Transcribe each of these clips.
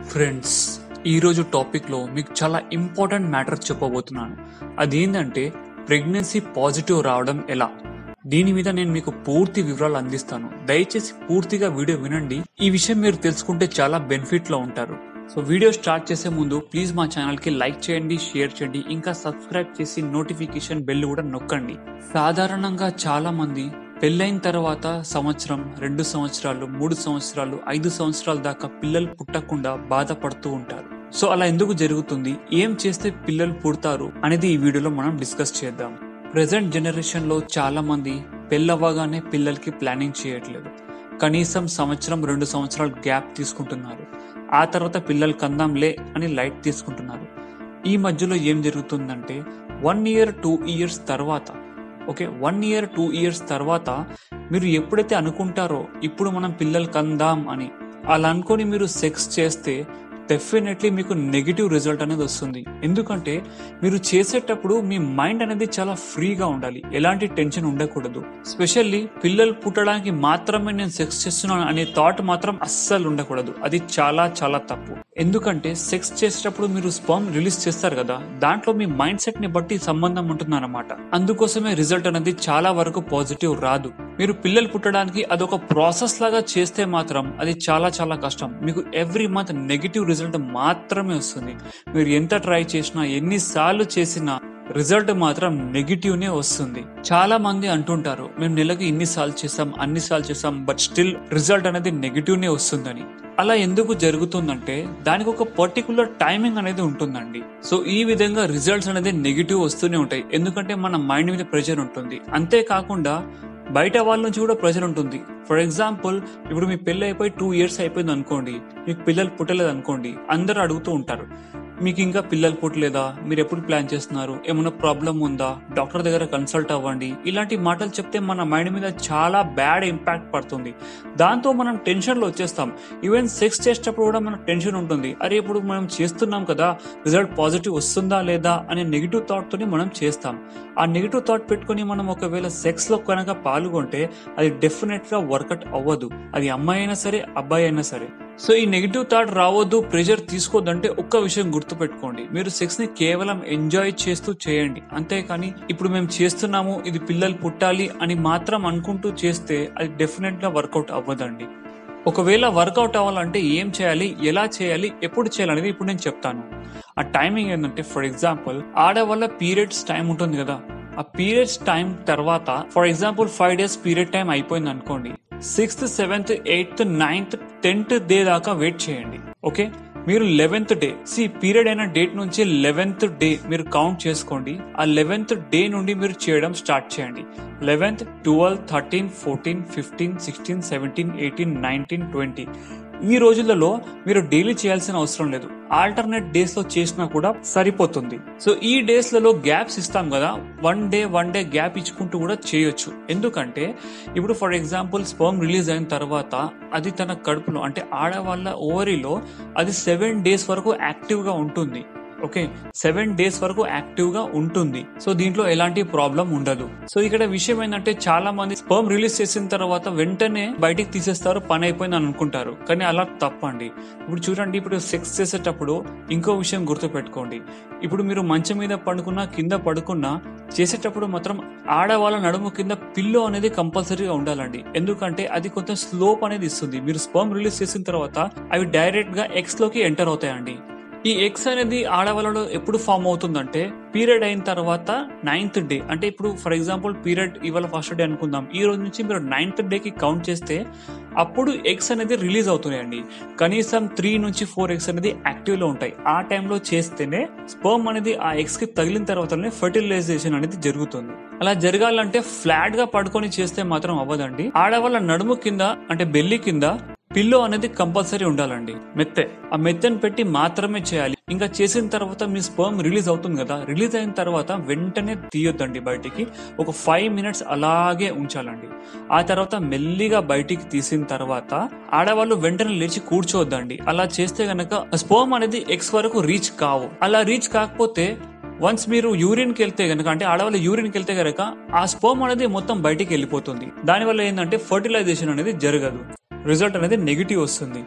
friends ఈరోజు టాపిక్లో మీకు చాలా ఇంపార్టెంట్ మ్యాటర్ చెప్పబోతున్నాను అదేంటంటే ప్రెగ్నెన్సీ పాజిటివ్ రావడం ఎలా దీని మీద నేను మీకు పూర్తి వివరాలు అందిస్తాను దయచేసి పూర్తిగా వీడియో వినండి ఈ విషయం మీరు తెలుసుకుంటే చాలా బెనిఫిట్ లో ఉంటారు సో వీడియో స్టార్ట్ చేసే ముందు ప్లీజ్ మా ఛానల్ కి లైక్ చేయండి షేర్ చేయండి ఇంకా సబ్స్క్రైబ్ చేసి నోటిఫికేషన్ బెల్ కూడా నొక్కండి సాధారణంగా చాలా మంది పెళ్ళైన తర్వాత సంవత్సరం రెండు సంవత్సరాలు మూడు సంవత్సరాలు ఐదు సంవత్సరాల దాకా పిల్లలు పుట్టకుండా బాధపడుతూ ఉంటారు సో అలా ఎందుకు జరుగుతుంది ఏం చేస్తే పిల్లలు పుడతారు అనేది ఈ వీడియోలో మనం డిస్కస్ చేద్దాం ప్రెసెంట్ జనరేషన్ లో చాలా మంది పెళ్ళవ్వగానే పిల్లలకి ప్లానింగ్ చేయట్లేదు కనీసం సంవత్సరం రెండు సంవత్సరాలు గ్యాప్ తీసుకుంటున్నారు ఆ తర్వాత పిల్లలు కందాంలే అని లైట్ తీసుకుంటున్నారు ఈ మధ్యలో ఏం జరుగుతుందంటే వన్ ఇయర్ టూ ఇయర్స్ తర్వాత okay one year two years తర్వాత మీరు ఎప్పుడైతే అనుకుంటారో ఇప్పుడు మనం పిల్లలు కందాం అని అలా అనుకొని మీరు సెక్స్ చేస్తే డెఫినెట్లీ మీకు నెగిటివ్ రిజల్ట్ అనేది వస్తుంది ఎందుకంటే మీరు చేసేటప్పుడు మీ మైండ్ అనేది చాలా ఫ్రీగా ఉండాలి ఎలాంటి టెన్షన్ ఉండకూడదు స్పెషల్లీ పిల్లలు పుట్టడానికి మాత్రమే నేను సెక్స్ చేస్తున్నాను అనే థాట్ మాత్రం అస్సలు ఉండకూడదు అది చాలా చాలా తప్పు ఎందుకంటే సెక్స్ చేసేటప్పుడు మీరు స్పర్మ్ రిలీజ్ చేస్తారు కదా దాంట్లో మీ మైండ్ సెట్ ని బట్టి సంబంధం ఉంటుందన్నమాట అందుకోసమే రిజల్ట్ అనేది చాలా వరకు పాజిటివ్ రాదు మీరు పిల్లలు పుట్టడానికి అదొక ప్రాసెస్ లాగా చేస్తే మాత్రం అది చాలా చాలా కష్టం మీకు ఎవ్రీ మంత్ నెగిటివ్ రిజల్ట్ మాత్రమే వస్తుంది మీరు ఎంత ట్రై చేసినా ఎన్నిసార్లు చేసినా రిజల్ట్ మాత్రం నెగిటివ్ నే వస్తుంది చాలా మంది అంటుంటారు మేము నెలకి ఇన్నిసార్లు చేసాం అన్నిసార్లు చేసాం బట్ స్టిల్ రిజల్ట్ అనేది నెగిటివ్ నే వస్తుందని అలా ఎందుకు జరుగుతుందంటే దానికి ఒక పర్టికులర్ టైమింగ్ అనేది ఉంటుందండి సో ఈ విధంగా రిజల్ట్స్ అనేది నెగిటివ్ వస్తూనే ఉంటాయి ఎందుకంటే మన మైండ్ మీద ప్రెషర్ ఉంటుంది అంతేకాకుండా బయట వాళ్ళ నుంచి కూడా ప్రెషర్ ఉంటుంది ఫర్ ఎగ్జాంపుల్ ఇప్పుడు మీ పెళ్లి అయిపోయి టూ ఇయర్స్ అయిపోయింది అనుకోండి మీకు పిల్లలు పుట్టలేదు అనుకోండి అందరు అడుగుతూ ఉంటారు మీకు ఇంకా పిల్లలు పుట్టలేదా మీరు ఎప్పుడు ప్లాన్ చేస్తున్నారు ఏమైనా ప్రాబ్లం ఉందా డాక్టర్ దగ్గర కన్సల్ట్ అవ్వండి ఇలాంటి మాటలు చెప్తే మన మైండ్ మీద చాలా బ్యాడ్ ఇంపాక్ట్ పడుతుంది దాంతో మనం టెన్షన్ లో వచ్చేస్తాం ఈవెన్ సెక్స్ చేసేటప్పుడు కూడా మనకు టెన్షన్ ఉంటుంది అరే ఇప్పుడు మనం చేస్తున్నాం కదా రిజల్ట్ పాజిటివ్ వస్తుందా లేదా అనే నెగిటివ్ థాట్ తోని మనం చేస్తాం ఆ నెగిటివ్ థాట్ పెట్టుకుని మనం ఒకవేళ సెక్స్ లో కనుక పాల్గొంటే అది డెఫినెట్ గా వర్కౌట్ అవ్వదు అది అమ్మాయి అయినా సరే అబ్బాయి అయినా సరే సో ఈ నెగిటివ్ థాట్ రావద్దు ప్రెషర్ తీసుకోవద్దంటే ఒక్క విషయం గుర్తుపెట్టుకోండి మీరు సెక్స్ ని కేవలం ఎంజాయ్ చేస్తూ చేయండి అంతేకాని ఇప్పుడు మేము చేస్తున్నాము ఇది పిల్లలు పుట్టాలి అని మాత్రం అనుకుంటూ చేస్తే అది డెఫినెట్ గా వర్కౌట్ అవ్వదండి ఒకవేళ వర్కౌట్ అవ్వాలంటే ఏం చేయాలి ఎలా చేయాలి ఎప్పుడు చేయాలి అనేది ఇప్పుడు నేను చెప్తాను ఆ టైమింగ్ ఏంటంటే ఫర్ ఎగ్జాంపుల్ ఆడవాళ్ళ పీరియడ్స్ టైం ఉంటుంది కదా ఆ పీరియడ్స్ టైం తర్వాత for example five days period time అయిపోయింది అనుకోండి sixth seventh eighth ninth tenth day దాకా వెయిట్ చేయండి ఓకే మీరు లెవెన్త్ డే సి పీరియడ్ అయిన డేట్ నుంచి లెవెన్త్ డే మీరు కౌంట్ చేసుకోండి ఆ లెవెన్త్ డే నుండి మీరు చేయడం స్టార్ట్ చేయండి eleventh twelve thirteen fourteen fifteen sixteen seventeen eighteen nineteen twenty ఈ రోజులలో మీరు డైలీ చేయాల్సిన అవసరం లేదు ఆల్టర్నేట్ డేస్ లో చేసినా కూడా సరిపోతుంది సో ఈ డేస్ లలో గ్యాప్స్ ఇస్తాం కదా one day one day gap ఇచ్చుకుంటూ కూడా చేయొచ్చు ఎందుకంటే ఇప్పుడు ఫర్ ఎగ్జాంపుల్ స్పర్మ్ రిలీజ్ అయిన తర్వాత అది తన కడుపులో అంటే ఆడవాళ్ళ ఓవరీలో అది సెవెన్ డేస్ వరకు యాక్టివ్ గా ఉంటుంది ఓకే సెవెన్ డేస్ వరకు యాక్టివ్ గా ఉంటుంది సో దీంట్లో ఎలాంటి ప్రాబ్లం ఉండదు సో ఇక్కడ విషయం ఏంటంటే చాలా మంది స్పర్మ్ రిలీజ్ చేసిన తర్వాత వెంటనే బయటికి తీసేస్తారు పని అయిపోయింది అని అనుకుంటారు కానీ అలా తప్పండి ఇప్పుడు చూడండి ఇప్పుడు సెక్స్ చేసేటప్పుడు ఇంకో విషయం గుర్తు పెట్టుకోండి ఇప్పుడు మీరు మంచం మీద పడుకున్నా కింద పడుకున్నా చేసేటప్పుడు మాత్రం ఆడవాళ్ళ నడుము కింద పిల్లో అనేది కంపల్సరీగా ఉండాలండి ఎందుకంటే అది కొంచెం స్లోప్ అనేది ఇస్తుంది మీరు స్పర్మ్ రిలీజ్ చేసిన తర్వాత అవి డైరెక్ట్ గా ఎక్స్ లోకి ఎంటర్ అవుతాయండి ఈ ఎక్స్ అనేది ఆడవాళ్ళలో ఎప్పుడు ఫామ్ అవుతుందంటే పీరియడ్ అయిన తర్వాత నైన్త్ డే అంటే ఇప్పుడు ఫర్ ఎగ్జాంపుల్ పీరియడ్ ఇవాళ ఫస్ట్ డే అనుకుందాం ఈ రోజు నుంచి మీరు నైన్త్ డే కి కౌంట్ చేస్తే అప్పుడు ఎగ్స్ అనేది రిలీజ్ అవుతున్నాయండి కనీసం త్రీ నుంచి ఫోర్ ఎగ్స్ అనేది యాక్టివ్ లో ఉంటాయి ఆ టైంలో చేస్తేనే స్పర్మ్ అనేది ఆ ఎగ్స్ కి తగిలిన తర్వాతనే ఫర్టిలైజేషన్ అనేది జరుగుతుంది అలా జరగాలంటే ఫ్లాట్ గా పడుకొని చేస్తే మాత్రం అవ్వదండి ఆడవాళ్ళ నడుము కింద అంటే బెల్లి కింద పిల్లో అనేది కంపల్సరీ ఉండాలండి మెత్తె ఆ మెత్తని పెట్టి మాత్రమే చేయాలి ఇంకా చేసిన తర్వాత మీ స్పర్మ్ రిలీజ్ అవుతుంది కదా రిలీజ్ అయిన తర్వాత వెంటనే తీయొద్దండి బయటికి ఒక ఫైవ్ మినిట్స్ అలాగే ఉంచాలండి ఆ తర్వాత మెల్లిగా బయటికి తీసిన తర్వాత ఆడవాళ్ళు వెంటనే లేచి కూర్చోవద్దండి అలా చేస్తే గనక స్పర్మ్ అనేది ఎక్స్ వరకు రీచ్ కావు అలా రీచ్ కాకపోతే వన్స్ మీరు యూరిన్ కి వెళ్తే గనక అంటే ఆడవాళ్ళు యూరిన్ కి వెళ్తే గనక ఆ స్పర్మ్ అనేది మొత్తం బయటికి వెళ్ళిపోతుంది దానివల్ల ఏంటంటే ఫర్టిలైజేషన్ అనేది జరగదు రిజల్ట్ అనేది నెగిటివ్ వస్తుంది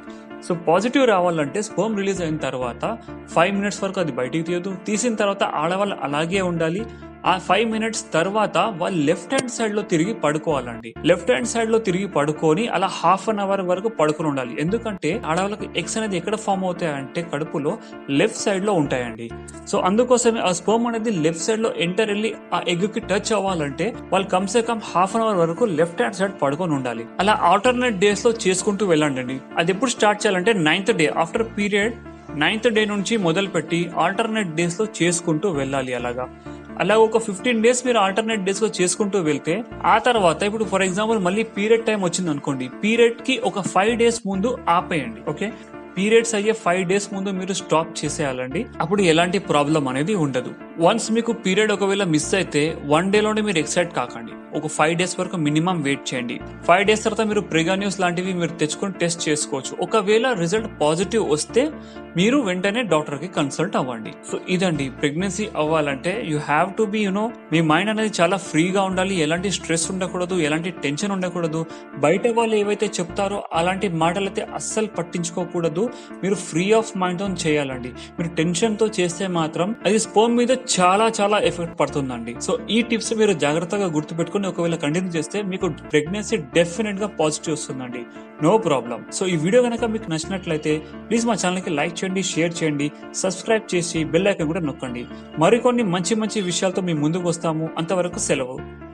సో పాజిటివ్ రావాలంటే స్పర్మ్ రిలీజ్ అయిన తర్వాత ఫైవ్ మినిట్స్ వరకు అది బయటికి తీయదు తీసిన తర్వాత ఆడవాళ్ళు అలాగే ఉండాలి ఆ ఫైవ్ మినిట్స్ తర్వాత వాళ్ళు లెఫ్ట్ హ్యాండ్ సైడ్ లో తిరిగి పడుకోవాలండి లెఫ్ట్ హ్యాండ్ సైడ్ లో తిరిగి పడుకొని అలా హాఫ్ అన్ అవర్ వరకు పడుకొని ఉండాలి ఎందుకంటే ఆడవాళ్ళకి ఎగ్స్ అనేది ఎక్కడ ఫామ్ అవుతాయంటే కడుపులో లెఫ్ట్ సైడ్ లో ఉంటాయండి సో అందుకోసమే ఆ స్పర్మ్ అనేది లెఫ్ట్ సైడ్ లో ఎంటర్ వెళ్ళి ఆ ఎగ్ కి టచ్ అవ్వాలంటే వాళ్ళు కమ్సే కమ్ హాఫ్ అన్ అవర్ వరకు లెఫ్ట్ హ్యాండ్ సైడ్ పడుకొని ఉండాలి అలా ఆల్టర్నేట్ డేస్ లో చేసుకుంటూ వెళ్ళండి అది ఎప్పుడు స్టార్ట్ చేయాలంటే ninth day after period ninth day నుంచి మొదలుపెట్టి ఆల్టర్నేట్ డేస్ లో చేసుకుంటూ వెళ్ళాలి అలాగా అలా ఒక ఫిఫ్టీన్ డేస్ మీరు ఆల్టర్నేట్ డేస్ లో చేసుకుంటూ వెళ్తే ఆ తర్వాత ఇప్పుడు ఫర్ ఎగ్జాంపుల్ మళ్ళీ పీరియడ్ టైం వచ్చింది అనుకోండి పీరియడ్ కి ఒక ఫైవ్ డేస్ ముందు ఆపేయండి ఓకే పీరియడ్స్ అయ్యే ఫైవ్ డేస్ ముందు మీరు స్టాప్ చేసేయాలండి అప్పుడు ఎలాంటి ప్రాబ్లం అనేది ఉండదు వన్స్ మీకు పీరియడ్ ఒకవేళ మిస్ అయితే వన్ డేలోనే మీరు ఎక్సైట్ కాకండి ఒక ఫైవ్ డేస్ వరకు మినిమం వెయిట్ చేయండి ఫైవ్ డేస్ తర్వాత మీరు ప్రిగాన్యూస్ లాంటివి మీరు తెచ్చుకొని టెస్ట్ చేసుకోవచ్చు ఒకవేళ రిజల్ట్ పాజిటివ్ వస్తే మీరు వెంటనే డాక్టర్ కి కన్సల్ట్ అవ్వండి సో ఇదండి ప్రెగ్నెన్సీ అవ్వాలంటే you have to be you know మీ మైండ్ అనేది చాలా ఫ్రీగా ఉండాలి ఎలాంటి స్ట్రెస్ ఉండకూడదు ఎలాంటి టెన్షన్ ఉండకూడదు బయట వాళ్ళు ఏవైతే చెప్తారో అలాంటి మాటలు అయితే అస్సలు పట్టించుకోకూడదు మీరు ఫ్రీ ఆఫ్ మైండ్ తో చేయాలండి మీరు టెన్షన్ తో చేస్తే మాత్రం అది స్పోమ్ మీద చాలా చాలా ఎఫెక్ట్ పడుతుందండి సో ఈ టిప్స్ మీరు జాగ్రత్తగా గుర్తుపెట్టుకుని ఒకవేళ కంటిన్యూ చేస్తే మీకు ప్రెగ్నెన్సీ డెఫినెట్ గా పాజిటివ్ వస్తుందండి నో ప్రాబ్లం సో ఈ వీడియో కనుక మీకు నచ్చినట్లయితే ప్లీజ్ మా ఛానల్ కి లైక్ చేయండి షేర్ చేయండి సబ్స్క్రైబ్ చేసి బెల్ ఐకాన్ కూడా నొక్కండి మరికొన్ని మంచి మంచి విషయాలతో మీ ముందుకు వస్తాము అంతవరకు సెలవు